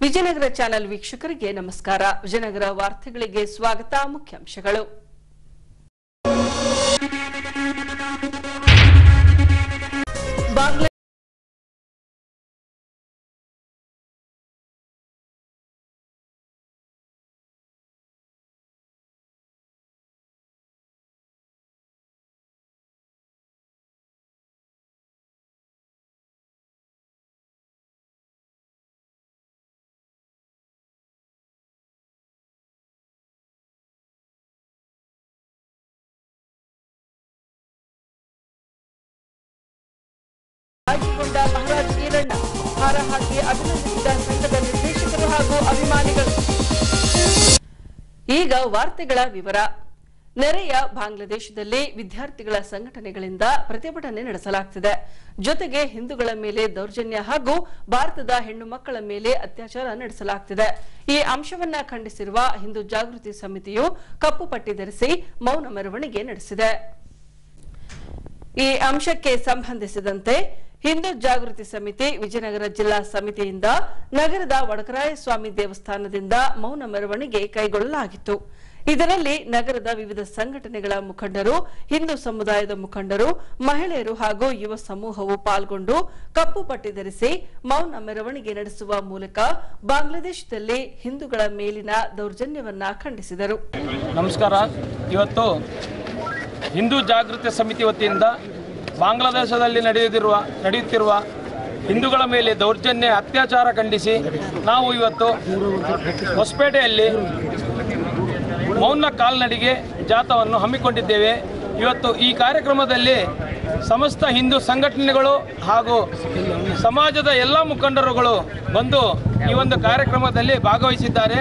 Vijayanagara channel ವೀಕ್ಷಕರಿಗೆ ನಮಸ್ಕಾರ ವಿಜಯನಗರ ವಾರ್ತೆಗಳಿಗೆ ಸ್ವಾಗತ ಮುಖ್ಯಾಂಶಗಳು ಬಾಂಗ್ಲಾ ಆಯ್ಕೆಗೊಂಡ ಮಹಾರಾಜ್ ಈರಣ್ಣ ಹಾರ ಹಾಕಿ ಅಭಿನಂದಿಸಿದ ಸಂಘದ ನಿರ್ದೇಶಕರು ಹಾಗೂ ಅಭಿಮಾನಿಗಳು ಈಗ ವಾರ್ತೆಗಳ ವಿವರ ನೆರೆಯ ಬಾಂಗ್ಲಾದೇಶದಲ್ಲಿ ವಿದ್ಯಾರ್ಥಿಗಳ ಸಂಘಟನೆಗಳಿಂದ ಪ್ರತಿಭಟನೆ ನಡೆಸಲಾಗುತ್ತಿದೆ ಜೊತೆಗೆ ಹಿಂದೂಗಳ ಮೇಲೆ ದೌರ್ಜನ್ಯ ಹಾಗೂ ಭಾರತದ ಹೆಣ್ಣು ಮಕ್ಕಳ ಮೇಲೆ ಅತ್ಯಾಚಾರ ನಡೆಸಲಾಗುತ್ತಿದೆ ಈ ಅಂಶವನ್ನ ಖಂಡಿಸಿರುವ ಹಿಂದೂ ಜಾಗೃತಿ ಸಮಿತಿಯು ಕಪ್ಪು ಪಟ್ಟಿ ಧರಿಸಿ ಮೌನ ಮೆರವಣಿಗೆ ನಡೆಸಿದೆ ಈ ಅಂಶಕ್ಕೆ ಸಂಬಂಧಿಸಿದಂತೆ ಹಿಂದೂ ಜಾಗೃತಿ ಸಮಿತಿ ವಿಜಯನಗರ ಜಿಲ್ಲಾ ಸಮಿತಿಯಿಂದ ನಗರದ ವಡಕರಾಯ ಸ್ವಾಮಿ ದೇವಸ್ಥಾನದಿಂದ ಮೌನ ಮೆರವಣಿಗೆ ಕೈಗೊಳ್ಳಲಾಗಿತ್ತು ಇದರಲ್ಲಿ ನಗರದ ವಿವಿಧ ಸಂಘಟನೆಗಳ ಮುಖಂಡರು ಹಿಂದೂ ಸಮುದಾಯದ ಮುಖಂಡರು ಮಹಿಳೆಯರು ಹಾಗೂ ಯುವ ಸಮೂಹವು ಪಾಲ್ಗೊಂಡು ಕಪ್ಪು ಪಟ್ಟಿ ಧರಿಸಿ ಮೌನ ಮೆರವಣಿಗೆ ನಡೆಸುವ ಮೂಲಕ ಬಾಂಗ್ಲಾದೇಶದಲ್ಲಿ ಹಿಂದೂಗಳ ಮೇಲಿನ ದೌರ್ಜನ್ಯವನ್ನ ಖಂಡಿಸಿದರು ನಮಸ್ಕಾರ ಇವತ್ತು ಹಿಂದೂ ಜಾಗೃತಿ ಸಮಿತಿ ವತಿಯಿಂದ ಬಾಂಗ್ಲಾದೇಶದಲ್ಲಿ ನಡೆಯುತ್ತಿರುವ ನಡೆಯುತ್ತಿರುವ ಹಿಂದೂಗಳ ಮೇಲೆ ದೌರ್ಜನ್ಯ ಅತ್ಯಾಚಾರ ಖಂಡಿಸಿ ನಾವು ಇವತ್ತು ಹೊಸಪೇಟೆಯಲ್ಲಿ ಮೌನ ಕಾಲ್ನಡಿಗೆ ಜಾಥವನ್ನು ಹಮ್ಮಿಕೊಂಡಿದ್ದೇವೆ ಇವತ್ತು ಈ ಕಾರ್ಯಕ್ರಮದಲ್ಲಿ ಸಮಸ್ತ ಹಿಂದೂ ಸಂಘಟನೆಗಳು ಹಾಗೂ ಸಮಾಜದ ಎಲ್ಲ ಮುಖಂಡರುಗಳು ಬಂದು ಈ ಒಂದು ಕಾರ್ಯಕ್ರಮದಲ್ಲಿ ಭಾಗವಹಿಸಿದ್ದಾರೆ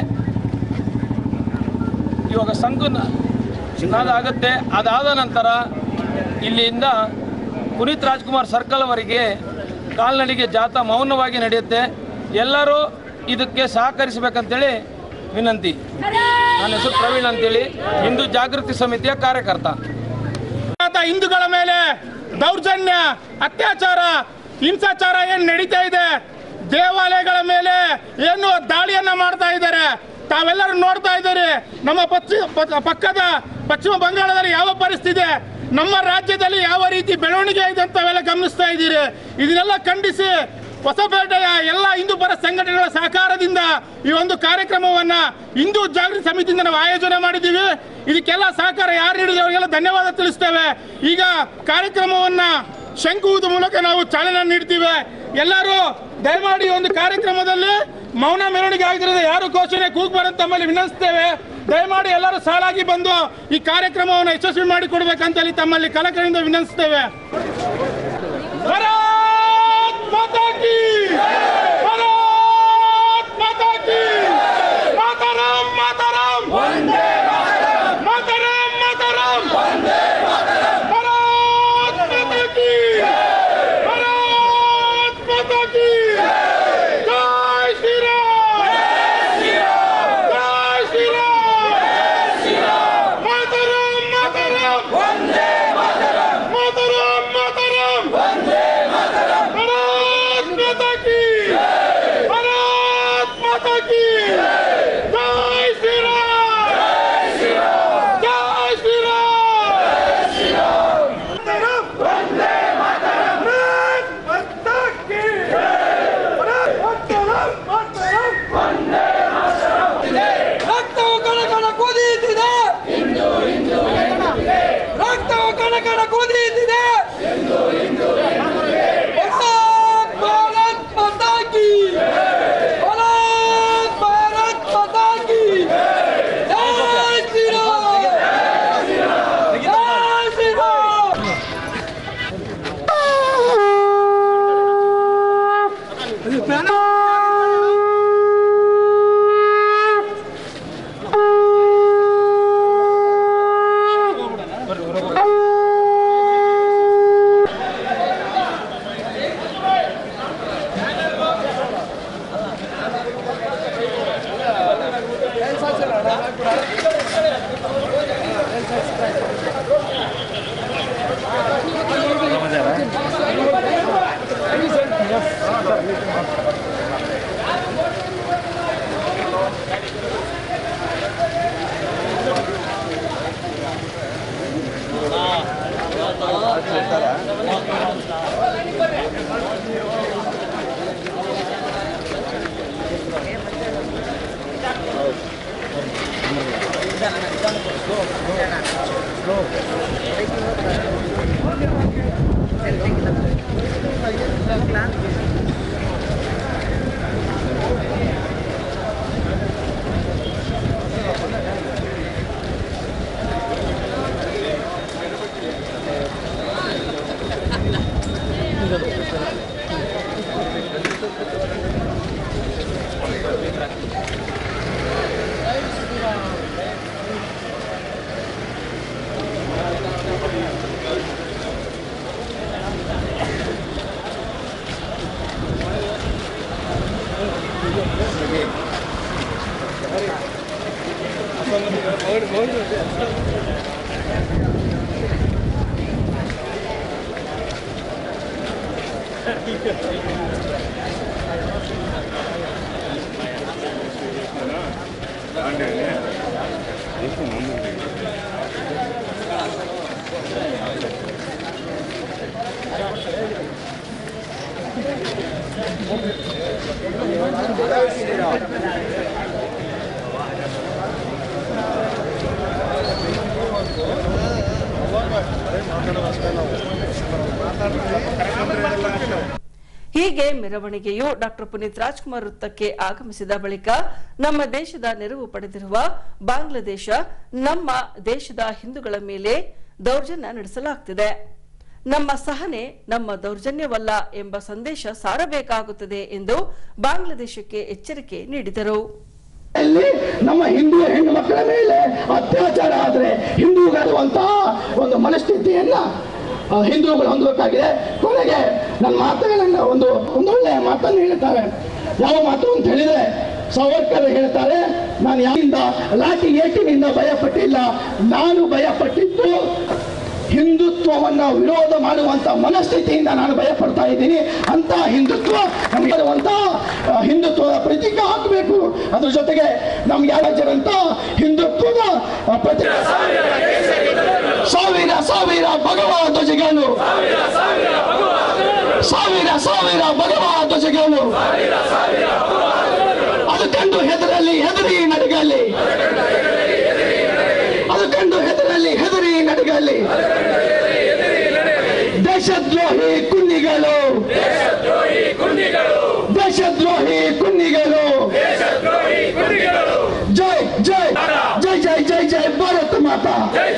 ಇವಾಗ ಸಂಘ ಆಗುತ್ತೆ ಅದಾದ ನಂತರ ಇಲ್ಲಿಂದ ಪುನೀತ್ ರಾಜ್ಕುಮಾರ್ ಸರ್ಕಲ್ ಅವರಿಗೆ ಕಾಲ್ನಡಿಗೆ ಜಾಥಾ ಮೌನವಾಗಿ ನಡೆಯುತ್ತೆ ಎಲ್ಲರೂ ಇದಕ್ಕೆ ಸಹಕರಿಸಬೇಕಂತೇಳಿ ವಿನಂತಿ ನನ್ನ ಹೆಸರು ಪ್ರವೀಣ್ ಅಂತೇಳಿ ಹಿಂದೂ ಜಾಗೃತಿ ಸಮಿತಿಯ ಕಾರ್ಯಕರ್ತ ಭಾರತ ಹಿಂದೂಗಳ ಮೇಲೆ ದೌರ್ಜನ್ಯ ಅತ್ಯಾಚಾರ ಹಿಂಸಾಚಾರ ಏನ್ ನಡೀತಾ ಇದೆ ದೇವಾಲಯಗಳ ಮೇಲೆ ಏನು ದಾಳಿಯನ್ನ ಮಾಡ್ತಾ ಇದ್ದಾರೆ ತಾವೆಲ್ಲರೂ ನೋಡ್ತಾ ಇದ್ದೀರಿ ನಮ್ಮ ಪಶ್ಚಿ- ಪ- ಪಕ್ಕದ ಪಶ್ಚಿಮ ಬಂಗಾಳದಲ್ಲಿ ಯಾವ ಪರಿಸ್ಥಿತಿ ನಮ್ಮ ರಾಜ್ಯದಲ್ಲಿ ಯಾವ ರೀತಿ ಬೆಳವಣಿಗೆ ಇದೆ ಅಂತ ತಾವೆಲ್ಲ ಗಮನಿಸ್ತಾ ಇದ್ದೀರಿ ಇದನ್ನೆಲ್ಲ ಖಂಡಿಸಿ ಹೊಸಪೇಟೆಯ ಎಲ್ಲ ಹಿಂದೂ ಪರ ಸಂಘಟನೆಗಳ ಸಹಕಾರದಿಂದ ಈ ಒಂದು ಕಾರ್ಯಕ್ರಮವನ್ನ ಹಿಂದೂ ಜಾಗೃತಿ ಸಮಿತಿಯಿಂದ ನಾವು ಆಯೋಜನೆ ಮಾಡಿದ್ದೀವಿ ಇದಕ್ಕೆಲ್ಲ ಸಹಕಾರ ಯಾರು ನೀಡಿದ್ರು ಅವರಿಗೆಲ್ಲ ಧನ್ಯವಾದ ತಿಳಿಸ್ತೇವೆ ಈಗ ಕಾರ್ಯಕ್ರಮವನ್ನ ಶಂಕುವುದ ಮೂಲಕ ನಾವು ಚಾಲನೆ ನೀಡ್ತೀವಿ ಎಲ್ಲರೂ ದಯಮಾಡಿ ಈ ಒಂದು ಕಾರ್ಯಕ್ರಮದಲ್ಲಿ ಮೌನ ಮೆರವಣಿಗೆ ಆಗಿರೋದು ಯಾರು ಘೋಷಣೆ ಕೂಗ್ಬಾರಂತ ತಮ್ಮಲ್ಲಿ ವಿನಂತಿಸ್ತೇವೆ ದಯಮಾಡಿ ಎಲ್ಲರೂ ಸಾಲಾಗಿ ಬಂದು ಈ ಕಾರ್ಯಕ್ರಮವನ್ನು ಯಶಸ್ವಿ ಮಾಡಿಕೊಡ್ಬೇಕಂತ ಹೇಳಿ ತಮ್ಮಲ್ಲಿ ಕಳಕಳಿಯಿಂದ ವಿನಂತಿಸ್ತೇವೆ ಭಾರತ್ ಮಾತಾ ಕಿ ಭಾರತ್ ಮಾತಾ ಕಿ ಮಾತರಂ ಮಾತರಂ ವಂದೇ ಮಾತರಂ ಮಾತರಂ ವಂದೇ ಭಾರತ್ ಮಾತಾ ಕಿ ಭಾರತ್ ಮಾತಾ ಕಿ ಜೈ ಶ್ರೀರಾಮ್ ಜೈ ಶ್ರೀರಾಮ್ ಮಾತರಂ ಮಾತರಂ ವಂದೇ ಮಾತರಂ ಮಾತರಂ ಮಾತರಂ भारत माता की भारत माता की जय श्री राम जय श्री राम वंदे मातरम भारत माता की भारत मातरम मातरम वंदे ರಕ್ತವು ಕಣ ಕಣ ಕುದಿಯುತ್ತಿದೆ ರಕ್ತವು ಕಣ ಕಣ ಕುದಿಯುತ್ತಿದೆ ಭಾರತ್ ಭಾರತ್ ಮಾತಾ ಕಿ ಭಾರತ್ ಭಾರತ್ ಮಾತಾ ಕಿ ಜೈ ಶ್ರೀರಾಮ್ ಜೈ ಶ್ರೀರಾಮ್ ಹೀಗೆ ಮೆರವಣಿಗೆಯು ಡಾಕ್ಟರ್ ಪುನೀತ್ ರಾಜ್ಕುಮಾರ್ ವೃತ್ತಕ್ಕೆ ಆಗಮಿಸಿದ ಬಳಿಕ ನಮ್ಮ ದೇಶದ ನೆರವು ಪಡೆದಿರುವ ಬಾಂಗ್ಲಾದೇಶ ನಮ್ಮ ದೇಶದ ಹಿಂದೂಗಳ ಮೇಲೆ ದೌರ್ಜನ್ಯ ನಡೆಸಲಾಗ್ತಿದೆ ನಮ್ಮ ಸಹನೆ ನಮ್ಮ ದೌರ್ಜನ್ಯವಲ್ಲ ಎಂಬ ಸಂದೇಶ ಸಾರಬೇಕಾಗುತ್ತದೆ ಎಂದು ಬಾಂಗ್ಲಾದೇಶಕ್ಕೆ ಎಚ್ಚರಿಕೆ ನೀಡಿದರು ಅಲ್ಲಿ ನಮ್ಮ ಹಿಂದೂ ಹೆಣ್ಣು ಮಕ್ಕಳ ಮೇಲೆ ಅತ್ಯಾಚಾರ ಆದ್ರೆ ಹಿಂದೂಗಳಿರುವಂತಹ ಒಂದು ಮನಸ್ಥಿತಿಯನ್ನ ಆ, ಹಿಂದೂಗಳು ಹೊಂದಬೇಕಾಗಿದೆ ಕೊನೆಗೆ ನನ್ನ ಮಾತುಗಳನ್ನ ಒಂದು ಒಂದೊಳ್ಳೆಯ ಮಾತನ್ನು ಹೇಳ್ತಾರೆ ಯಾವ ಮಾತು ಅಂತ ಹೇಳಿದ್ರೆ ಸಾವರ್ಕರ್ ಹೇಳ್ತಾರೆ ನಾನು ಯಾರಿಂದ ಲಾಠಿ ಏಟಿನಿಂದ ಭಯಪಟ್ಟಿಲ್ಲ ನಾನು ಭಯಪಟ್ಟಿದ್ದು ಹಿಂದುತ್ವವನ್ನ ವಿರೋಧ ಮಾಡುವಂತ ಮನಸ್ಥಿತಿಯಿಂದ ನಾನು ಭಯ ಪಡ್ತಾ ಇದ್ದೀನಿ ಅಂತ ಹಿಂದುತ್ವ ನಮಗೆ ಇರುವಂತ ಆ, ಹಿಂದುತ್ವದ ಪ್ರತೀಕ ಹಾಕಬೇಕು ಅದ್ರ ಜೊತೆಗೆ ನಮ್ಗೆ ಯಾರಂತ ಹಿಂದುತ್ವದ ಆ, ಪ್ರತಿ ಸಾವಿರ ಸಾವಿರ ಭಗವಾ ಧ್ವಜಗಳು ಸಾವಿರ ಸಾವಿರ ಭಗವಾ ಧ್ವಜಗಳು ಅದು ಕಂಡು ಹೆದರಲ್ಲಿ ಹೆದರಿ ನಡಗಲಿ ಅದು ಕಂಡು ಹೆದರಲ್ಲಿ ಹೆದರಿ ನಡಗಲಿ ದೇಶದ್ರೋಹಿ ಕುನ್ನಿಗಳು ದೇಶದ್ರೋಹಿ ಕುನ್ನಿಗಳು ಜೈ ಜೈ ಜೈ ಜೈ ಜೈ ಜೈ ಭಾರತ ಮಾತಾ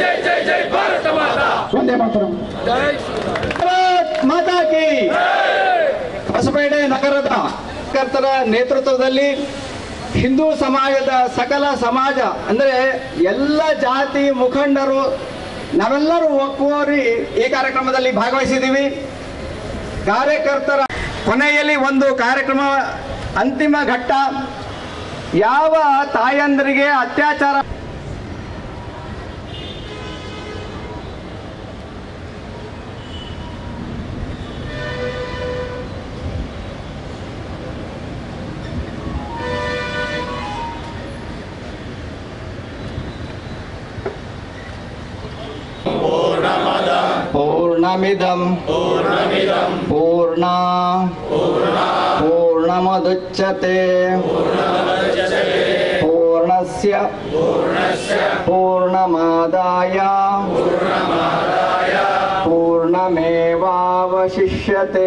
ಒಂದೇ ಮಾತರಂ ಭಾರತ್ ಮಾತಾ ಕಿ ಹೊಸಪೇಟೆ ನಗರದ ಕರ್ತರ ನೇತೃತ್ವದಲ್ಲಿ ಹಿಂದೂ ಸಮಾಜದ ಸಕಲ ಸಮಾಜ ಅಂದರೆ ಎಲ್ಲ ಜಾತಿ ಮುಖಂಡರು ನಾವೆಲ್ಲರೂ ಒಕ್ಕೂರಿ ಈ ಕಾರ್ಯಕ್ರಮದಲ್ಲಿ ಭಾಗವಹಿಸಿದ್ದೀವಿ ಕಾರ್ಯಕರ್ತರ ಕೊನೆಯಲ್ಲಿ ಒಂದು ಕಾರ್ಯಕ್ರಮ ಅಂತಿಮ ಘಟ್ಟ ಯಾವ ತಾಯಂದರಿಗೆ ಅತ್ಯಾಚಾರ पूर्णमिदं पूर्णा पूर्णमदुच्यते पूर्णस्य पूर्णमादाय पूर्णमेवावशिष्यते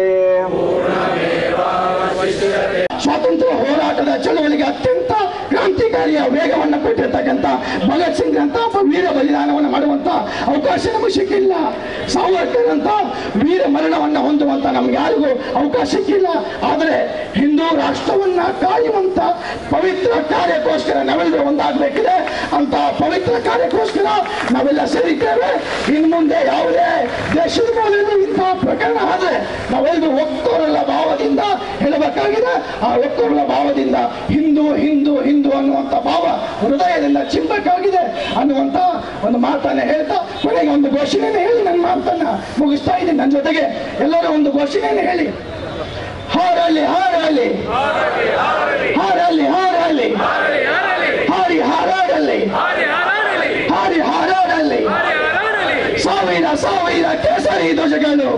ಸ್ವಾತಂತ್ರ್ಯ ಹೋರಾಟದ ಚಳವಳಿಗೆ ಅತ್ಯಂತ ಕ್ರಾಂತಿಕಾರಿಯ ವೇಗವನ್ನು ಕೊಟ್ಟಿರ್ತಕ್ಕಂಥ ಭಗತ್ ಸಿಂಗ್ ಅಂತ ಒಬ್ಬ ವೀರ ಬಲಿದಾನವನ್ನು ಮಾಡುವಂತ ಅವಕಾಶ ನಮಗೆ ಸಿಕ್ಕಿಲ್ಲ ಸಾವರ್ಕರ್ ಅಂತ ವೀರ ಮರಣವನ್ನ ಹೊಂದುವಂತ ನಮ್ಗೆ ಯಾರಿಗೂ ಅವಕಾಶ ಸಿಕ್ಕಿಲ್ಲ ಆದರೆ ಹಿಂದೂ ರಾಷ್ಟ್ರವನ್ನ ಕಾಯುವಂತ ಪವಿತ್ರ ಕಾರ್ಯಕ್ಕೋಸ್ಕರ ನಾವೆಲ್ಲರೂ ಒಂದಾಗಬೇಕಿದೆ ಅಂತ ಪವಿತ್ರ ಕಾರ್ಯಕ್ಕೋಸ್ಕರ ನಾವೆಲ್ಲ ಸೇರಿದ್ದೇವೆ ಇನ್ನು ಮುಂದೆ ಯಾವುದೇ ದೇಶದ ಮೂಲದಲ್ಲಿ ಇಂತಹ ಪ್ರಕರಣ ಆದ್ರೆ ನಾವೆಲ್ಲರೂ ಒಕ್ಕೊರಲ ಭಾವದಿಂದ ಹೇಳಬೇಕಾಗಿದೆ ಆ ಒಕ್ಕೊರಲ ಭಾವದಿಂದ ಹಿಂದೂ ಹಿಂದೂ ಹಿಂದೂ ಅನ್ನುವಂತ ಭಾವ ಹೃದಯದಿಂದ ಚಿಂಬಕ್ಕಾಗಿದೆ ಅನ್ನುವಂತ ಒಂದು ಮಾತನ್ನ ಹೇಳ್ತಾ ಕೊನೆಗೆ ಒಂದು ಘೋಷಣೆಯನ್ನು ಹೇಳಿ ನನ್ನ ಮಾತನ್ನ ಮುಗಿಸ್ತಾ ಇದ್ದೀನಿ ನನ್ನ ಜೊತೆಗೆ ಎಲ್ಲರೂ ಒಂದು ಘೋಷಣೆಯನ್ನು ಹೇಳಿ ಹಾರಲಿ ಹಾರಲಿ ಹಾರಲಿ ಹಾರಲಿ ಹಾರಿ ಹಾರಾಡಲಿ ಹಾರಿ ಹಾರಾಡಲಿ ಸಾವಿರ ಸಾವಿರ ಕೇಸರಿ ಧ್ವಜಗಳು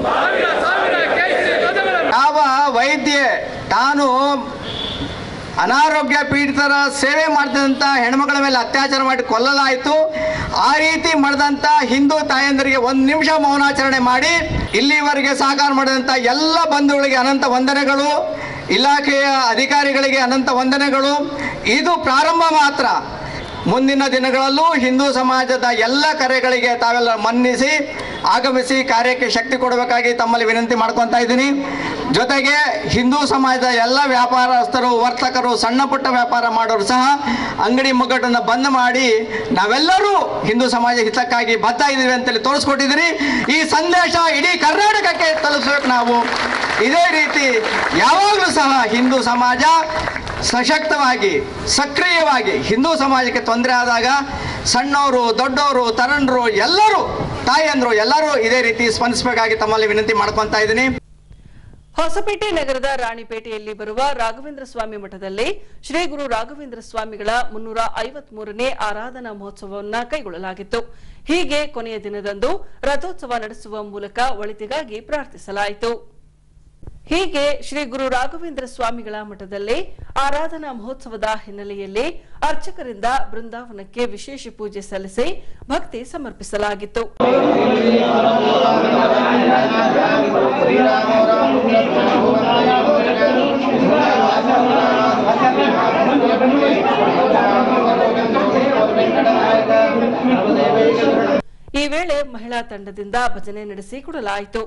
ಯಾವ ವೈದ್ಯ ತಾನು ಅನಾರೋಗ್ಯ ಪೀಡಿತರ ಸೇವೆ ಮಾಡಿದಂಥ ಹೆಣ್ಮಕ್ಳ ಮೇಲೆ ಅತ್ಯಾಚಾರ ಮಾಡಿ ಕೊಲ್ಲಲಾಯಿತು ಆ ರೀತಿ ಮಾಡಿದಂಥ ಹಿಂದೂ ತಾಯಂದರಿಗೆ ಒಂದು ನಿಮಿಷ ಮೌನಾಚರಣೆ ಮಾಡಿ ಇಲ್ಲಿವರೆಗೆ ಸಹಕಾರ ಮಾಡಿದಂಥ ಎಲ್ಲ ಬಂಧುಗಳಿಗೆ ಅನಂತ ವಂದನೆಗಳು ಇಲಾಖೆಯ ಅಧಿಕಾರಿಗಳಿಗೆ ಅನಂತ ವಂದನೆಗಳು ಇದು ಪ್ರಾರಂಭ ಮಾತ್ರ ಮುಂದಿನ ದಿನಗಳಲ್ಲೂ ಹಿಂದೂ ಸಮಾಜದ ಎಲ್ಲ ಕರೆಗಳಿಗೆ ತಾವೆಲ್ಲ ಮನ್ನಿಸಿ ಆಗಮಿಸಿ ಕಾರ್ಯಕ್ಕೆ ಶಕ್ತಿ ಕೊಡಬೇಕಾಗಿ ತಮ್ಮಲ್ಲಿ ವಿನಂತಿ ಮಾಡ್ಕೊತಾ ಇದ್ದೀನಿ ಜೊತೆಗೆ ಹಿಂದೂ ಸಮಾಜದ ಎಲ್ಲ ವ್ಯಾಪಾರಸ್ಥರು ವರ್ತಕರು ಸಣ್ಣ ಪುಟ್ಟ ವ್ಯಾಪಾರ ಮಾಡೋರು ಸಹ ಅಂಗಡಿ ಮುಗ್ಗಟ್ಟನ್ನು ಬಂದ್ ಮಾಡಿ ನಾವೆಲ್ಲರೂ ಹಿಂದೂ ಸಮಾಜ ಹಿತಕ್ಕಾಗಿ ಬದ್ಧ ಇದ್ದೀವಿ ಅಂತೇಳಿ ತೋರಿಸ್ಕೊಟ್ಟಿದ್ದೀರಿ ಈ ಸಂದೇಶ ಇಡೀ ಕರ್ನಾಟಕಕ್ಕೆ ತಲುಪಿಸ್ಬೇಕು ನಾವು ಇದೇ ರೀತಿ ಯಾವಾಗಲೂ ಸಹ ಹಿಂದೂ ಸಮಾಜ ಸಶಕ್ತವಾಗಿ ಸಕ್ರಿಯವಾಗಿ ಹಿಂದೂ ಸಮಾಜಕ್ಕೆ ತೊಂದರೆ ಆದಾಗ ಸಣ್ಣವರು ದೊಡ್ಡವರು ತರುಣರು ಎಲ್ಲರೂ ತಾಯಿಯಂದರು ಎಲ್ಲರೂ ಇದೇ ರೀತಿ ಸ್ಪಂದಿಸಬೇಕಾಗಿ ತಮ್ಮಲ್ಲಿ ವಿನಂತಿ ಮಾಡ್ಕೊತಾ ಇದ್ದೀನಿ ಹೊಸಪೇಟೆ ನಗರದ ರಾಣಿಪೇಟೆಯಲ್ಲಿ ಬರುವ ರಾಘವೇಂದ್ರ ಸ್ವಾಮಿ ಮಠದಲ್ಲಿ ಶ್ರೀ ಗುರು ರಾಘವೇಂದ್ರ ಸ್ವಾಮಿಗಳ ಮುನ್ನೂರ ಐವತ್ ಮೂರನೇ ಆರಾಧನಾ ಮಹೋತ್ಸವವನ್ನ ಕೈಗೊಳ್ಳಲಾಗಿತ್ತು ಹೀಗೆ ಕೊನೆಯ ದಿನದಂದು ರಥೋತ್ಸವ ನಡೆಸುವ ಮೂಲಕ ಒಳಿತಿಗಾಗಿ ಪ್ರಾರ್ಥಿಸಲಾಯಿತು ಹೀಗೆ ಶ್ರೀ ಗುರು ರಾಘವೇಂದ್ರ ಸ್ವಾಮಿಗಳ ಮಠದಲ್ಲಿ ಆರಾಧನಾ ಮಹೋತ್ಸವದ ಹಿನ್ನೆಲೆಯಲ್ಲಿ ಅರ್ಚಕರಿಂದ ಬೃಂದಾವನಕ್ಕೆ ವಿಶೇಷ ಪೂಜೆ ಸಲ್ಲಿಸಿ ಭಕ್ತಿ ಸಮರ್ಪಿಸಲಾಗಿತ್ತು ಈ ವೇಳೆ ಮಹಿಳಾ ತಂಡದಿಂದ ಭಜನೆ ನಡೆಸಿ ಕೊಡಲಾಯಿತು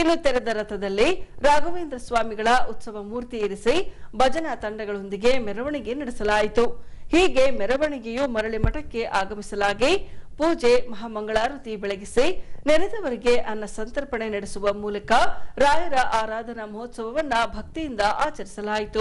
ಇನ್ನು ತೆರೆದ ರಥದಲ್ಲಿ ರಾಘವೇಂದ್ರ ಸ್ವಾಮಿಗಳ ಉತ್ಸವ ಮೂರ್ತಿ ಇರಿಸಿ ಭಜನಾ ತಂಡಗಳೊಂದಿಗೆ ಮೆರವಣಿಗೆ ನಡೆಸಲಾಯಿತು ಹೀಗೆ ಮೆರವಣಿಗೆಯು ಮರಳಿ ಮಠಕ್ಕೆ ಆಗಮಿಸಲಾಗಿ ಪೂಜೆ ಮಹಾಮಂಗಳಾರತಿ ಬೆಳಗಿಸಿ ನೆರೆದವರಿಗೆ ಅನ್ನ ಸಂತರ್ಪಣೆ ನಡೆಸುವ ಮೂಲಕ ರಾಯರ ಆರಾಧನಾ ಮಹೋತ್ಸವವನ್ನ ಭಕ್ತಿಯಿಂದ ಆಚರಿಸಲಾಯಿತು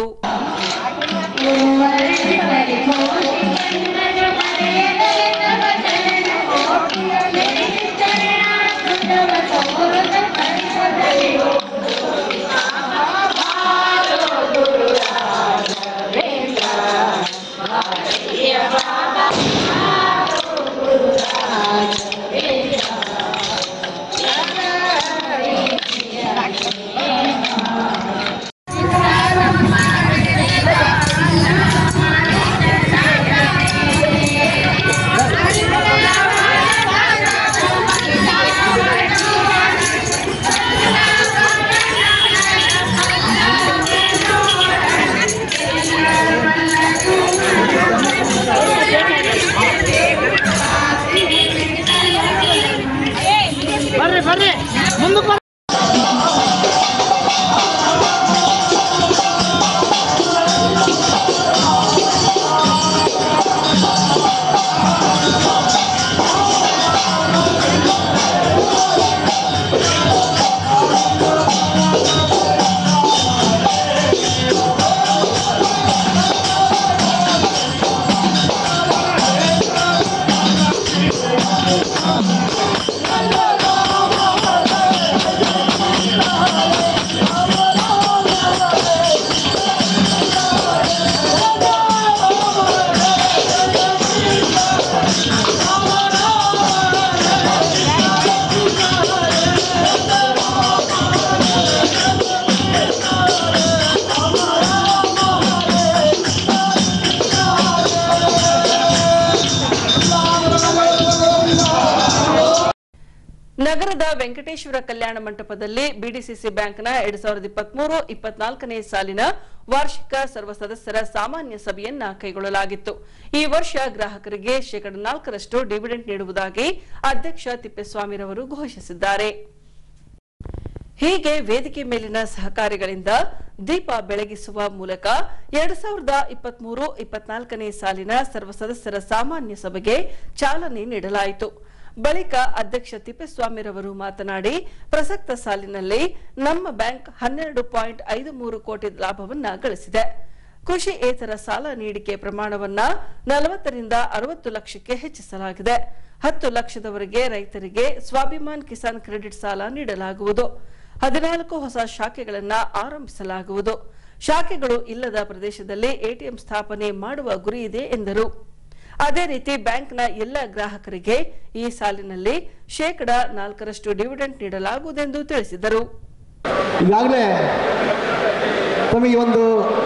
ನಗರದ ವೆಂಕಟೇಶ್ವರ ಕಲ್ಯಾಣ ಮಂಟಪದಲ್ಲಿ ಬಿಡಿಸಿಸಿ ಬ್ಯಾಂಕ್ನ ಎರಡ್ ಸಾವಿರದ ಇಪ್ಪತ್ಮೂರು ಇಪ್ಪತ್ನಾಲ್ಕನೇ ಸಾಲಿನ ವಾರ್ಷಿಕ ಸರ್ವ ಸದಸ್ಯರ ಸಾಮಾನ್ಯ ಸಭೆಯನ್ನ ಕೈಗೊಳ್ಳಲಾಗಿತ್ತು ಈ ವರ್ಷ ಗ್ರಾಹಕರಿಗೆ ಶೇಕಡ ನಾಲ್ಕರಷ್ಟು ಡಿವಿಡೆಂಟ್ ನೀಡುವುದಾಗಿ ಅಧ್ಯಕ್ಷ ತಿಪ್ಪೇಸ್ವಾಮಿರವರು ಘೋಷಿಸಿದ್ದಾರೆ ಹೀಗೆ ವೇದಿಕೆ ಮೇಲಿನ ಸಹಕಾರಿಗಳಿಂದ ದೀಪ ಬೆಳಗಿಸುವ ಮೂಲಕ ಎರಡ್ ಸಾವಿರದ ಇಪ್ಪತ್ಮೂರು ಇಪ್ಪತ್ನಾಲ್ಕನೇ ಸಾಲಿನ ಸರ್ವ ಸದಸ್ಯರ ಸಾಮಾನ್ಯ ಸಭೆಗೆ ಚಾಲನೆ ನೀಡಲಾಯಿತು ಬಳಿಕ ಅಧ್ಯಕ್ಷ ತಿಪ್ಪೇಸ್ವಾಮಿರವರು ಮಾತನಾಡಿ ಪ್ರಸಕ್ತ ಸಾಲಿನಲ್ಲಿ ನಮ್ಮ ಬ್ಯಾಂಕ್ ಹನ್ನೆರಡು ಪಾಯಿಂಟ್ ಐದು ಮೂರು ಕೋಟಿ ಲಾಭವನ್ನ ಗಳಿಸಿದೆ ಕೃಷಿಯೇತರ ಸಾಲ ನೀಡಿಕೆ ಪ್ರಮಾಣವನ್ನ ನಲವತ್ತರಿಂದ ಅರವತ್ತು ಲಕ್ಷಕ್ಕೆ ಹೆಚ್ಚಿಸಲಾಗಿದೆ ಹತ್ತು ಲಕ್ಷದವರೆಗೆ ರೈತರಿಗೆ ಸ್ವಾಭಿಮಾನ್ ಕಿಸಾನ್ ಕ್ರೆಡಿಟ್ ಸಾಲ ನೀಡಲಾಗುವುದು ಹದಿನಾಲ್ಕು ಹೊಸ ಶಾಖೆಗಳನ್ನ ಆರಂಭಿಸಲಾಗುವುದು ಶಾಖೆಗಳು ಇಲ್ಲದ ಪ್ರದೇಶದಲ್ಲಿ ಎಟಿಎಂ ಸ್ಥಾಪನೆ ಮಾಡುವ ಗುರಿ ಇದೆ ಎಂದರು ಅದೇ ರೀತಿ ಬ್ಯಾಂಕ್ನ ಎಲ್ಲ ಗ್ರಾಹಕರಿಗೆ ಈ ಸಾಲಿನಲ್ಲಿ ಶೇಕಡ ನಾಲ್ಕರಷ್ಟು ಡಿವಿಡೆಂಟ್ ನೀಡಲಾಗುವುದೆಂದು ತಿಳಿಸಿದರು ಈಗಾಗಲೇ ತಮಗೆ ಒಂದು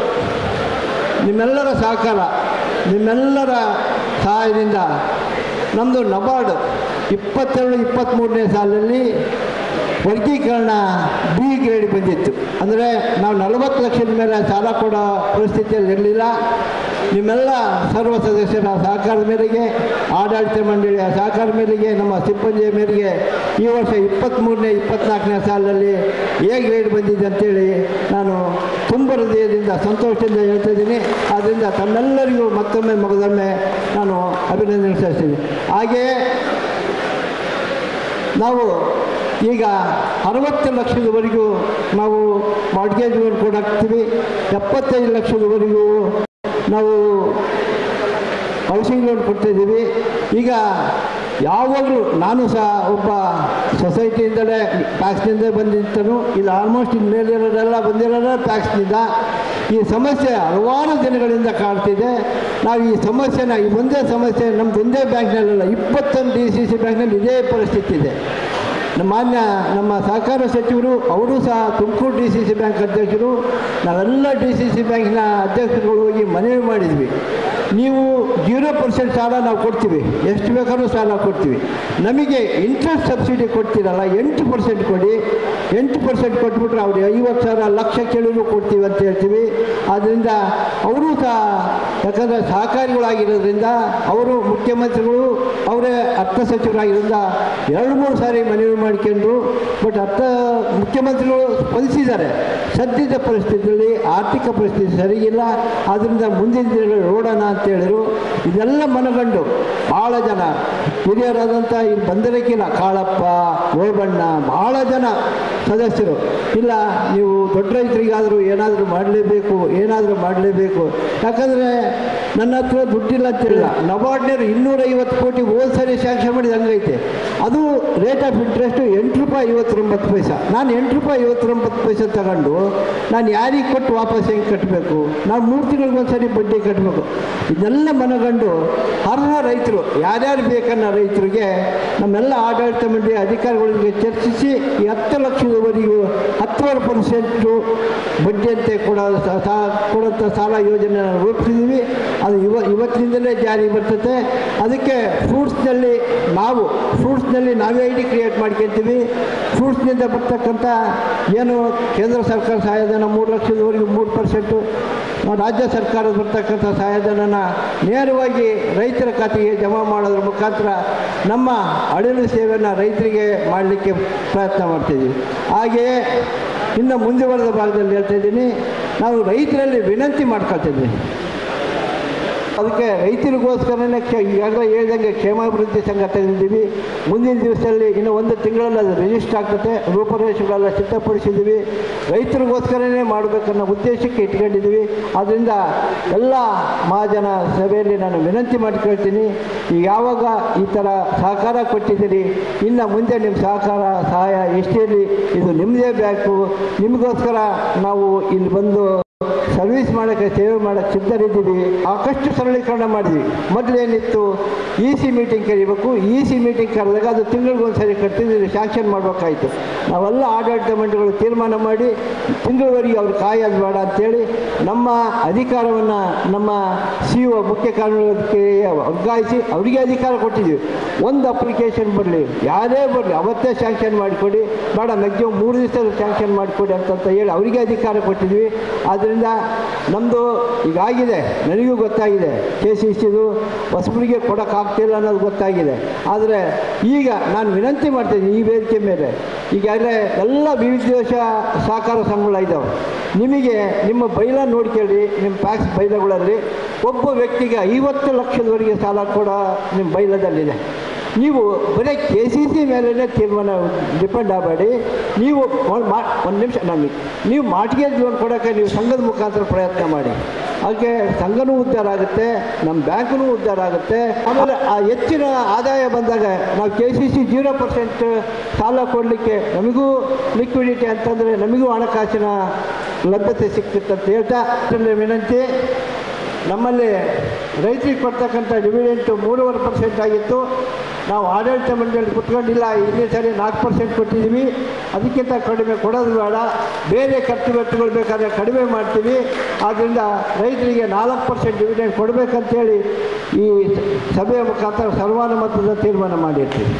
ನಿಮ್ಮೆಲ್ಲರ ಸಹಕಾರ ನಿಮ್ಮೆಲ್ಲರ ಸಹಾಯದಿಂದ ನಮ್ಮದು ನಬಾರ್ಡ್ ಇಪ್ಪತ್ತೆರಡು ಇಪ್ಪತ್ತ್ಮೂರನೇ ಸಾಲಿನಲ್ಲಿ ವರ್ಗೀಕರಣ ಬಿ ಗ್ರೇಡ್ ಬಂದಿತ್ತು ಅಂದರೆ ನಾವು ನಲವತ್ತು ಲಕ್ಷದ ಮೇಲೆ ಸಾಲ ಕೊಡೋ ಪರಿಸ್ಥಿತಿಯಲ್ಲಿ ಇರಲಿಲ್ಲ ನಿಮ್ಮೆಲ್ಲ ಸರ್ವ ಸದಸ್ಯರ ಸಹಕಾರದ ಮೇರೆಗೆ ಆಡಳಿತ ಮಂಡಳಿಯ ಸಹಕಾರ ಮೇರೆಗೆ ನಮ್ಮ ಸಿಬ್ಬಂದಿಯ ಮೇರೆಗೆ ಈ ವರ್ಷ ಇಪ್ಪತ್ತ್ಮೂರನೇ ಇಪ್ಪತ್ನಾಲ್ಕನೇ ಸಾಲಿನಲ್ಲಿ ಎ ಗ್ರೇಡ್ ಬಂದಿದೆ ಅಂತೇಳಿ ನಾನು ತುಂಬ ಹೃದಯದಿಂದ ಸಂತೋಷದಿಂದ ಹೇಳ್ತಾ ಇದ್ದೀನಿ ಆದ್ದರಿಂದ ತಮ್ಮೆಲ್ಲರಿಗೂ ಮತ್ತೊಮ್ಮೆ ಮಗದೊಮ್ಮೆ ನಾನು ಅಭಿನಂದನೆ ಸಲ್ಲಿಸ್ತೀನಿ ಹಾಗೆಯೇ ನಾವು ಈಗ ಅರವತ್ತು ಲಕ್ಷದವರೆಗೂ ನಾವು ಮಾರ್ಟ್ಗೇಜ್ ಲೋನ್ ಕೊಡಾಕ್ತೀವಿ ಎಪ್ಪತ್ತೈದು ಲಕ್ಷದವರೆಗೂ ನಾವು ಹೌಸಿಂಗ್ ಲೋನ್ ಕೊಡ್ತಾಯಿದ್ದೀವಿ ಈಗ ಯಾವಾಗಲೂ ನಾನು ಸಹ ಒಬ್ಬ ಸೊಸೈಟಿಯಿಂದಲೇ ಟ್ಯಾಕ್ಸ್ನಿಂದ ಬಂದಿರ್ತನು ಇಲ್ಲಿ ಆಲ್ಮೋಸ್ಟ್ ಇನ್ನು ಮೇಲಿರೋರೆಲ್ಲ ಬಂದಿರೋರೆ ಟ್ಯಾಕ್ಸ್ನಿಂದ ಈ ಸಮಸ್ಯೆ ಹಲವಾರು ದಿನಗಳಿಂದ ಕಾಡ್ತಿದೆ ನಾವು ಈ ಸಮಸ್ಯೆನ ಈ ಒಂದೇ ಸಮಸ್ಯೆ ನಮ್ದು ಒಂದೇ ಬ್ಯಾಂಕ್ನಲ್ಲ ಇಪ್ಪತ್ತೊಂದು ಡಿ ಸಿ ಸಿ ಬ್ಯಾಂಕ್ನಲ್ಲಿ ಇದೇ ಪರಿಸ್ಥಿತಿ ಇದೆ ನಮ್ಮ ಮಾನ್ಯ ನಮ್ಮ ಸಹಕಾರ ಸಚಿವರು ಅವರು ಸಹ Tumakuru D C C bank ಅಧ್ಯಕ್ಷರು ನಾವೆಲ್ಲ ಡಿ ಸಿ ಸಿ ಬ್ಯಾಂಕಿನ ಅಧ್ಯಕ್ಷರುಗಳು ಹೋಗಿ ಮನವಿ ಮಾಡಿದ್ವಿ ನೀವು ಜೀರೋ ಪರ್ಸೆಂಟ್ ಸಾಲ ನಾವು ಕೊಡ್ತೀವಿ ಎಷ್ಟು ಬೇಕಾದ್ರೂ ಸಾಲ ಕೊಡ್ತೀವಿ ನಮಗೆ ಇಂಟ್ರೆಸ್ಟ್ ಸಬ್ಸಿಡಿ ಕೊಡ್ತೀರಲ್ಲ ಎಂಟು ಪರ್ಸೆಂಟ್ ಕೊಡಿ ಎಂಟು ಪರ್ಸೆಂಟ್ ಕೊಟ್ಬಿಟ್ರೆ ಅವ್ರಿಗೆ ಐವತ್ತು ಸಾವಿರ ಲಕ್ಷ ಕೇಳಿದ್ರು ಕೊಡ್ತೀವಿ ಅಂತ ಹೇಳ್ತೀವಿ ಆದ್ದರಿಂದ ಅವರು ಸಹ ಯಾಕಂದರೆ ಸಹಕಾರಿಗಳಾಗಿರೋದ್ರಿಂದ ಅವರು ಮುಖ್ಯಮಂತ್ರಿಗಳು ಅವರೇ ಅರ್ಥ ಸಚಿವರಾಗಿರೋದ್ರಿಂದ ಎರಡು ಮೂರು ಸಾರಿ ಮನವಿ ಮಾಡ್ಕೊಂಡ್ರು ಬಟ್ ಅರ್ಥ ಮುಖ್ಯಮಂತ್ರಿಗಳು ಸ್ಪಂದಿಸಿದ್ದಾರೆ ಸದ್ಯದ ಪರಿಸ್ಥಿತಿಯಲ್ಲಿ ಆರ್ಥಿಕ ಪರಿಸ್ಥಿತಿ ಸರಿಯಿಲ್ಲ ಆದ್ದರಿಂದ ಮುಂದಿನ ದಿನಗಳು ನೋಡೋಣ ಅಂತ ಹೇಳಿದ್ರು ಇದೆಲ್ಲ ಮನಗಂಡು ಭಾಳ ಜನ ಹಿರಿಯರಾದಂಥ ಇಲ್ಲಿ ಬಂದಿರಕ್ಕಿಲ್ಲ ಕಾಳಪ್ಪ ಓಬಣ್ಣ ಭಾಳ ಜನ ಸದಸ್ಯರು ಇಲ್ಲ ನೀವು ದೊಡ್ಡ ರೈತರಿಗಾದರೂ ಏನಾದರೂ ಮಾಡಲೇಬೇಕು ಏನಾದರೂ ಮಾಡಲೇಬೇಕು ಯಾಕಂದರೆ ನನ್ನ ಹತ್ರ ದುಡ್ಡಿಲ್ಲ ಅಂತಿಲ್ಲ ನಬಾರ್ಡ್ನರು ಇನ್ನೂರೈವತ್ತು ಕೋಟಿ ಹೋದ ಸರಿ ಸ್ಯಾಂಕ್ಷನ್ ಮಾಡಿದ ಹಂಗೈತೆ ಅದು ರೇಟ್ ಆಫ್ ಇಂಟ್ರೆಸ್ಟು ಎಂಟು ರೂಪಾಯಿ ಐವತ್ತೊಂಬತ್ತು ಪೈಸೆ ನಾನು ಎಂಟು ರೂಪಾಯಿ ಐವತ್ತೊಂಬತ್ತು ಪೈಸೆ ತಗೊಂಡು ನಾನು ಯಾರಿಗೆ ಕೊಟ್ಟು ವಾಪಸ್ ಹೆಂಗೆ ಕಟ್ಟಬೇಕು ನಾನು ಮೂರು ತಿಂಗಳಿಗೊಂದು ಸರಿ ಬಡ್ಡಿ ಕಟ್ಟಬೇಕು ಇದೆಲ್ಲ ಮನಗಂಡು ಅರ್ಹ ರೈತರು ಯಾರ್ಯಾರು ಬೇಕನ್ನೋ ರೈತರಿಗೆ ನಮ್ಮೆಲ್ಲ ಆಡಳಿತ ಮಂಡಳಿ ಅಧಿಕಾರಿಗಳಿಗೆ ಚರ್ಚಿಸಿ ಈ ಹತ್ತು ಲಕ್ಷದವರೆಗೂ ಹತ್ತುವರೆ ಪರ್ಸೆಂಟು ಬಡ್ಡಿಯಂತೆ ಕೊಡೋ ಸ- ಸಾ- ಕೊಡೋಂಥ ಸಾಲ ಯೋಜನೆ ರೂಪಿಸಿದ್ದೀವಿ ಅದು ಇವ ಇವತ್ತಿನಿಂದಲೇ ಜಾರಿ ಬರ್ತದೆ ಅದಕ್ಕೆ ಫ್ರೂಟ್ಸ್ನಲ್ಲಿ ನಾವು ಫ್ರೂಟ್ಸ್ನಲ್ಲಿ ನಾವೇ ಐ ಡಿ ಕ್ರಿಯೇಟ್ ಮಾಡ್ಕೊತೀವಿ ಫ್ರೂಟ್ಸ್ನಿಂದ ಬರ್ತಕ್ಕಂಥ ಏನು ಕೇಂದ್ರ ಸರ್ಕಾರ ಸಹಾಯಧನ ಮೂರು ಲಕ್ಷದವರೆಗೂ ಮೂರು ಪರ್ಸೆಂಟು ರಾಜ್ಯ ಸರ್ಕಾರದ ಬರ್ತಕ್ಕಂಥ ಸಹಾಯಧನನ ನೇರವಾಗಿ ರೈತರ ಖಾತೆಗೆ ಜಮಾ ಮಾಡೋದ್ರ ಮುಖಾಂತರ ನಮ್ಮ ಅಳಿಲು ಸೇವೆಯನ್ನು ರೈತರಿಗೆ ಮಾಡಲಿಕ್ಕೆ ಪ್ರಯತ್ನ ಮಾಡ್ತಿದ್ದೀವಿ ಹಾಗೆಯೇ ಇನ್ನು ಮುಂದುವರೆದ ಭಾಗದಲ್ಲಿ ಹೇಳ್ತಾ ಇದ್ದೀನಿ ನಾವು ರೈತರಲ್ಲಿ ವಿನಂತಿ ಮಾಡ್ಕೊಳ್ತಿದ್ವಿ ಅದಕ್ಕೆ ರೈತರಿಗೋಸ್ಕರನೇ ಕ್ಷ ಈಗಾಗಲೇ ಹೇಳ್ದಂಗೆ ಕ್ಷೇಮಾಭಿವೃದ್ಧಿ ಸಂಘ ತೆಗೆದಿದ್ದೀವಿ ಮುಂದಿನ ದಿವಸದಲ್ಲಿ ಇನ್ನು ಒಂದು ತಿಂಗಳಲ್ಲಿ ಅದು ರಿಜಿಸ್ಟರ್ ಆಗ್ತದೆ ರೂಪರೇಷೆಗಳೆಲ್ಲ ಸಿದ್ಧಪಡಿಸಿದ್ದೀವಿ ರೈತರಿಗೋಸ್ಕರನೇ ಮಾಡಬೇಕನ್ನೋ ಉದ್ದೇಶಕ್ಕೆ ಇಟ್ಕೊಂಡಿದ್ದೀವಿ ಆದ್ದರಿಂದ ಎಲ್ಲ ಮಹಾಜನ ಸಭೆಯಲ್ಲಿ ನಾನು ವಿನಂತಿ ಮಾಡ್ಕೊಳ್ತೀನಿ ಈಗ ಯಾವಾಗ ಈ ಥರ ಸಹಕಾರ ಕೊಟ್ಟಿದ್ದೀರಿ ಇನ್ನು ಮುಂದೆ ನಿಮ್ಮ ಸಹಕಾರ ಸಹಾಯ ಎಷ್ಟಿರಲಿ ಇದು ನಿಮ್ಮದೇ ಬ್ಯಾಂಕು ನಿಮಗೋಸ್ಕರ ನಾವು ಇಲ್ಲಿ ಬಂದು ಸರ್ವಿಸ್ ಮಾಡೋಕ್ಕೆ ಸೇವೆ ಮಾಡೋಕ್ಕೆ ಸಿದ್ಧರಿದ್ದೀವಿ ಸಾಕಷ್ಟು ಸರಳೀಕರಣ ಮಾಡಿದ್ವಿ ಮೊದಲೇನಿತ್ತು ಇ ಸಿ ಮೀಟಿಂಗ್ ಕರಿಬೇಕು ಇ ಸಿ ಮೀಟಿಂಗ್ ಕರೆದಾಗ ಅದು ತಿಂಗಳಿಗೊಂದು ಸರಿ ಕಟ್ತಿದ್ದೀವಿ ಶಾಂಕ್ಷನ್ ಮಾಡಬೇಕಾಯ್ತು ನಾವೆಲ್ಲ ಆಡಳಿತ ಮಂಡಳಿಗಳು ತೀರ್ಮಾನ ಮಾಡಿ ತಿಂಗಳವರೆಗೆ ಅವ್ರು ಕಾಯೋದು ಬೇಡ ಅಂತೇಳಿ ನಮ್ಮ ಅಧಿಕಾರವನ್ನು ನಮ್ಮ ಸಿ ಒ ಮುಖ್ಯ ಕಾರ್ಯಕ್ಕೆ ವರ್ಗಾಯಿಸಿ ಅವರಿಗೆ ಅಧಿಕಾರ ಕೊಟ್ಟಿದ್ದೀವಿ ಒಂದು ಅಪ್ಲಿಕೇಶನ್ ಬರಲಿ ಯಾರೇ ಬರಲಿ ಅವತ್ತೇ ಸ್ಯಾಂಕ್ಷನ್ ಮಾಡಿಕೊಡಿ ಬೇಡ ಮ್ಯಾಕ್ಸಿಮಮ್ ಮೂರು ದಿವಸದಲ್ಲಿ ಸ್ಯಾಂಕ್ಷನ್ ಮಾಡಿಕೊಡಿ ಅಂತಂತ ಹೇಳಿ ಅವರಿಗೆ ಅಧಿಕಾರ ಕೊಟ್ಟಿದ್ವಿ ಆದ್ದರಿಂದ ನಮ್ಮದು ಈಗಾಗಿದೆ ನನಗೂ ಗೊತ್ತಾಗಿದೆ ಕೆ ಸಿ ಸಿದು ಹೊಸಬರಿಗೆ ಕೊಡೋಕ್ಕಾಗ್ತಿಲ್ಲ ಅನ್ನೋದು ಗೊತ್ತಾಗಿದೆ ಆದರೆ ಈಗ ನಾನು ವಿನಂತಿ ಮಾಡ್ತೀನಿ ಈ ವೇದಿಕೆ ಮೇಲೆ ಈಗಾಗಲೇ ಎಲ್ಲ ವಿವಿಧ ದೇಶ ಸಹಕಾರ ಸಂಘಗಳಿದ್ದಾವೆ ನಿಮಗೆ ನಿಮ್ಮ ಬೈಲ ನೋಡ್ಕೊಳ್ಳಿ ನಿಮ್ಮ ಪ್ಯಾಕ್ಸ್ ಬೈಲಗಳಲ್ಲಿ ಒಬ್ಬ ವ್ಯಕ್ತಿಗೆ ಐವತ್ತು ಲಕ್ಷದವರೆಗೆ ಸಾಲ ಕೂಡ ನಿಮ್ಮ ಬೈಲದಲ್ಲಿದೆ ನೀವು ಬರೀ ಕೆ ಸಿ ಸಿ ಮೇಲೇ ತೀರ್ಮಾನ ಡಿಪೆಂಡ್ ಆಗಬೇಡಿ ನೀವು ಒಂದು ನಿಮಿಷ ನಮಗೆ ನೀವು ಮಾಟಿಗೆ ಲೋನ್ ಕೊಡೋಕ್ಕೆ ನೀವು ಸಂಘದ ಮುಖಾಂತರ ಪ್ರಯತ್ನ ಮಾಡಿ ಹಾಗೆ ಸಂಘನೂ ಉದ್ಧಾರ ಆಗುತ್ತೆ ನಮ್ಮ ಬ್ಯಾಂಕೂ ಉದ್ಧಾರ ಆಗುತ್ತೆ ಆಮೇಲೆ ಆ ಹೆಚ್ಚಿನ ಆದಾಯ ಬಂದಾಗ ನಾವು K C C zero percent ಸಾಲ ಕೊಡಲಿಕ್ಕೆ ನಮಗೂ ಲಿಕ್ವಿಡಿಟಿ ಅಂತಂದರೆ ನಮಗೂ ಹಣಕಾಸಿನ ಲಭ್ಯತೆ ಸಿಕ್ತಿತ್ತು ಅಂತ ಹೇಳ್ತಾ ಅಷ್ಟರಲ್ಲಿ ವಿನಂತಿ ನಮ್ಮಲ್ಲಿ ರೈತರಿಗೆ ಕೊಡ್ತಕ್ಕಂಥ ಡಿವಿಡೆಂಟು ಮೂರುವರೆ ಪರ್ಸೆಂಟ್ ಆಗಿತ್ತು ನಾವು ಆಡಳಿತ ಮಂಡಳಿ ಕುತ್ಕೊಂಡಿಲ್ಲ ಇಲ್ಲಿ ಸರಿ ನಾಲ್ಕು ಪರ್ಸೆಂಟ್ ಕೊಟ್ಟಿದ್ದೀವಿ ಅದಕ್ಕಿಂತ ಕಡಿಮೆ ಕೊಡೋದು ಬೇಡ ಬೇರೆ ಖರ್ಚು ವೆಚ್ಚಗಳು ಬೇಕಾದರೆ ಕಡಿಮೆ ಮಾಡ್ತೀವಿ ಆದ್ದರಿಂದ ರೈತರಿಗೆ ನಾಲ್ಕು ಪರ್ಸೆಂಟ್ ಡಿವಿಡೆಂಟ್ ಕೊಡಬೇಕಂತೇಳಿ ಈ ಸಭೆಯ ಮುಖಾಂತರ ಸರ್ವಾನುಮತದ ತೀರ್ಮಾನ ಮಾಡಿರ್ತೀವಿ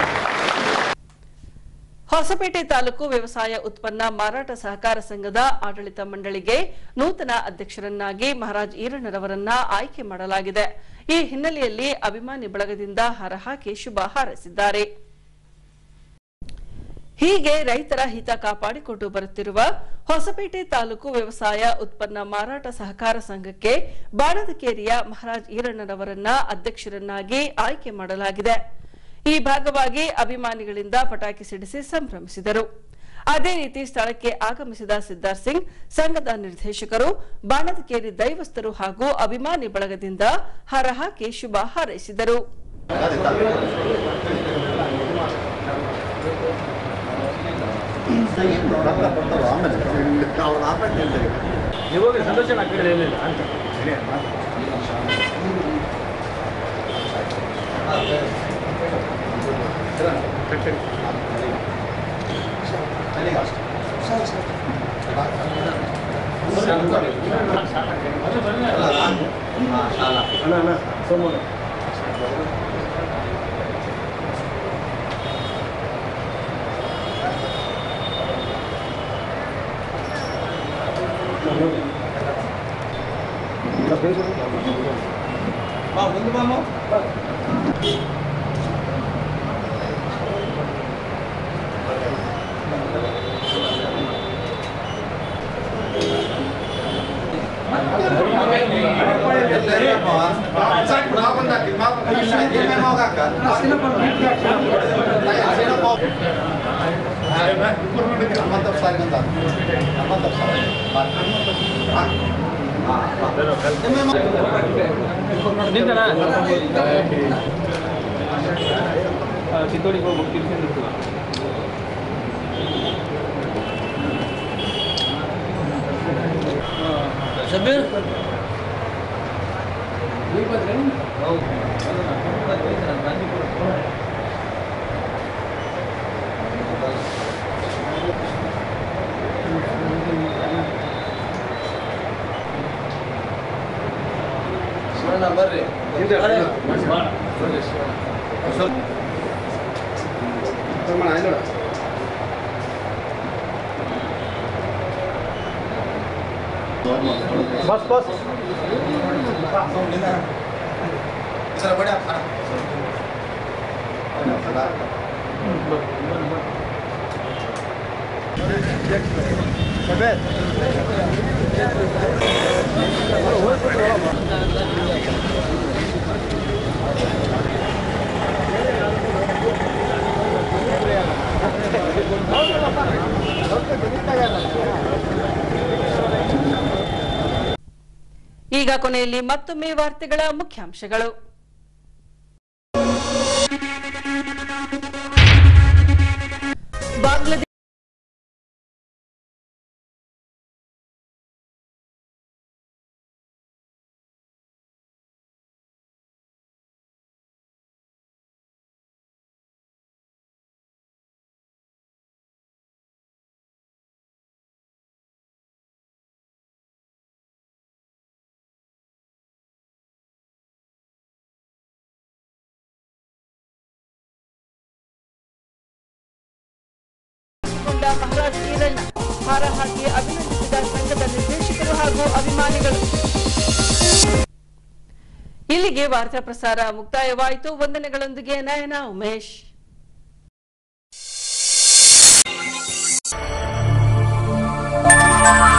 ಹೊಸಪೇಟೆ ತಾಲೂಕು ವ್ಯವಸಾಯ ಉತ್ಪನ್ನ ಮಾರಾಟ ಸಹಕಾರ ಸಂಘದ ಆಡಳಿತ ಮಂಡಳಿಗೆ ನೂತನ ಅಧ್ಯಕ್ಷರನ್ನಾಗಿ ಮಹಾರಾಜ್ ಈರಣ್ಣರವರನ್ನ ಆಯ್ಕೆ ಮಾಡಲಾಗಿದೆ ಈ ಹಿನ್ನೆಲೆಯಲ್ಲಿ ಅಭಿಮಾನಿ ಬಳಗದಿಂದ ಹರಹಾಕಿ ಶುಭ ಹಾರೈಸಿದ್ದಾರೆ ಹೀಗೆ ರೈತರ ಹಿತ ಕಾಪಾಡಿಕೊಂಡು ಬರುತ್ತಿರುವ ಹೊಸಪೇಟೆ ತಾಲೂಕು ವ್ಯವಸಾಯ ಉತ್ಪನ್ನ ಮಾರಾಟ ಸಹಕಾರ ಸಂಘಕ್ಕೆ ಬಾಣದಕೇರಿಯ ಮಹಾರಾಜ್ ಈರಣ್ಣರವರನ್ನ ಅಧ್ಯಕ್ಷರನ್ನಾಗಿ ಆಯ್ಕೆ ಮಾಡಲಾಗಿದೆ ಈ ಭಾಗವಾಗಿ ಅಭಿಮಾನಿಗಳಿಂದ ಪಟಾಕಿ ಸಿಡಿಸಿ ಸಂಭ್ರಮಿಸಿದರು ಅದೇ ರೀತಿ ಸ್ಥಳಕ್ಕೆ ಆಗಮಿಸಿದ ಸಿದ್ದಾರ್ ಸಿಂಗ್ ಸಂಘದ ನಿರ್ದೇಶಕರು ಬಾಣದಕೇರಿ ದೈವಸ್ಥರು ಹಾಗೂ ಅಭಿಮಾನಿ ಬಳಗದಿಂದ ಹರಹಾಕಿ ಶುಭ ಹಾರೈಸಿದರು ನಿಂತಣ ಚಿತ್ತೋಡಿಗೆ ಹೋಗ್ಬೇಕು ತಿರ್ಸ್ಕೊಂಡು ಶಬೀರ್ ಬರ್ರಿ ಬಸ್ ಬಸ್ ಈಗ ಕೊನೆಯಲ್ಲಿ ಮತ್ತೊಮ್ಮೆ ವಾರ್ತೆಗಳ ಮುಖ್ಯಾಂಶಗಳು ಬಾಂಗ್ಲಾದೇಶ ಕೊಂಡ ಮಹಾರಾಜ್ ಈರಣ್ಣ ಹಾರ ಹಾಕಿ ಅಭಿನಂದಿಸಿದ ಸಂಘದ ನಿರ್ದೇಶಕರು ಹಾಗೂ ಅಭಿಮಾನಿಗಳು ಇಲ್ಲಿಗೆ ವಾರ್ತಾ ಪ್ರಸಾರ ಮುಕ್ತಾಯವಾಯಿತು ವಂದನೆಗಳೊಂದಿಗೆ ನಯನ ಉಮೇಶ್ Thank